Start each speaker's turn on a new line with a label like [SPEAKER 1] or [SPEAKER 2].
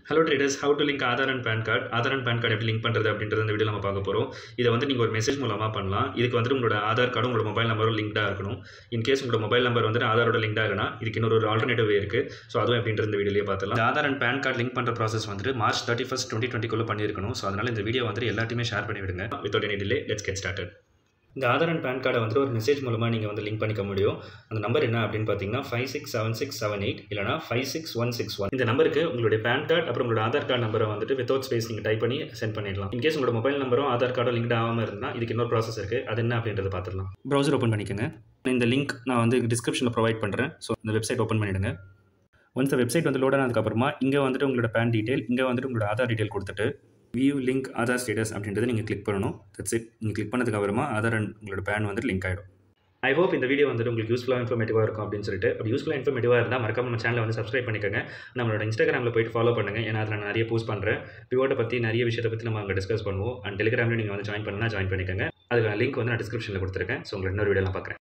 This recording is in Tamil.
[SPEAKER 1] hello traders how to link Aadhaar and PAN card Aadhaar and PAN card எப்படி லிங்க் பண்ணுறது அப்படின்றது இந்த வீடியோ நம்ம பார்க்க போகிறோம் இதை வந்து நீங்கள் ஒரு மெசேஜ் மூலமாக பண்ணலாம் இதுக்கு வந்துட்டு உங்களோட ஆதார் கார்டும் உங்களோட மொபைல் நம்பரும் லிங்க்டாக இருக்கணும் இன்கேஸ் உங்களோட மொபைல் நம்பர் வந்துட்டு ஆதாரோட லிங்க்டாக இல்லைனா இதுக்கு இன்னொரு ஒரு ஆல்டர்னேட்டிவ் வே இருக்குது ஸோ அதுவும் எப்படின்றது இந்த வீடியோலேயே பார்த்துலாம் இந்த Aadhaar and PAN card link பண்ணுற ப்ராசஸ் வந்துட்டு மார்ச் தேர்ட்டி ஃபஸ்ட் டுவெண்ட்டி டுவெண்ட்டிக்குள்ளே பண்ணியிருக்கணும் ஸோ அதனால் இந்த வீடியோ வந்துட்டு எல்லாத்தையுமே ஷேர் பண்ணி விடுங்க without any delay let's get started இந்த ஆதார் அண்ட் பேன் கார்டை வந்துட்டு ஒரு மெசேஜ் மூலமாக நீங்கள் வந்து லிங்க் பண்ணிக்க முடியும் அந்த நம்பர் என்ன அப்படின்னு பார்த்தீங்கன்னா five six seven six seven eight இல்லைனா five six one six one இந்த நம்பருக்கு உங்களுடைய பேன் கார்டு அப்புறம் உங்களோட ஆதார் கார்டு நம்பரை வந்துட்டு வித்தவுட் ஸ்பேஸ் நீங்கள் டைப் பண்ணி சென்ட் பண்ணிடலாம் இன்கேஸ் உங்களோட மொபைல் நம்பரும் ஆதார் கார்டும் லிங்க் ஆகாமல் இருந்தால் இதுக்கு இன்னொரு ப்ராசஸ் இருக்குது அது என்ன அப்படின்றத பார்த்துடலாம் ப்ரௌசர் ஓப்பன் பண்ணிக்கோங்க இந்த லிங்க் நான் வந்து டிஸ்கிரிப்ஷனில் ப்ரொவைட் பண்ணுறேன் ஸோ இந்த வெப்சைட் ஓப்பன் பண்ணிவிடுங்க ஒன்ஸ் வெப்சைட் வந்து லோட் ஆனதுக்கப்புறமா இங்கே வந்துட்டு உங்களோட பேன் டீட்டெயில் இங்கே வந்துட்டு உங்களோட ஆதார் டீட்டெயில் கொடுத்துட்டு வியூ லிங்க் ஆதார் ஸ்டேட்டஸ் அப்படின்றத நீங்கள் கிளிக் பண்ணணும் தட்ஸ் இட் நீங்கள் கிளிக் பண்ணதுக்கு அப்புறமா ஆதார் அண்ட் உங்களோட பேன் வந்துட்டு லிங்க் ஆகிடும் ஐ ஹோப் இந்த வீடியோ வந்துட்டு உங்களுக்கு யூஸ்ஃபுல்லாக இன்ஃபர்மேட்டிவாக இருக்கும் அப்படின்னு சொல்லிட்டு அப்படி யூஸ்ஃபுல்லாக இன்ஃபர்மேட்டிவாக இருந்தால் மறக்காம நம்ம சேனலை வந்து சப்ஸ்கிரைப் பண்ணிக்கோங்க நம்மளோட இன்ஸ்டாகிராமில் போயிட்டு ஃபாலோ பண்ணுங்கள் ஏன்னா அதில் நான் நிறைய போஸ்ட் பண்ணுறேன் பிவோட்டை பற்றி நிறைய விஷயத்தை பற்றி நம்ம அங்கே டிஸ்கஸ் பண்ணுவோம் அண்ட் டெலிகிராமில் நீங்கள் வந்து ஜாயின் பண்ணலாம் ஜாயின் பண்ணிக்கோங்க அதுக்கான லிங்க் வந்து நான் டிஸ்கிரிப்ஷனில் கொடுத்துருக்கேன் ஸோ உங்களுக்கு இன்னொரு வீடியோ நான் பார்க்குறேன்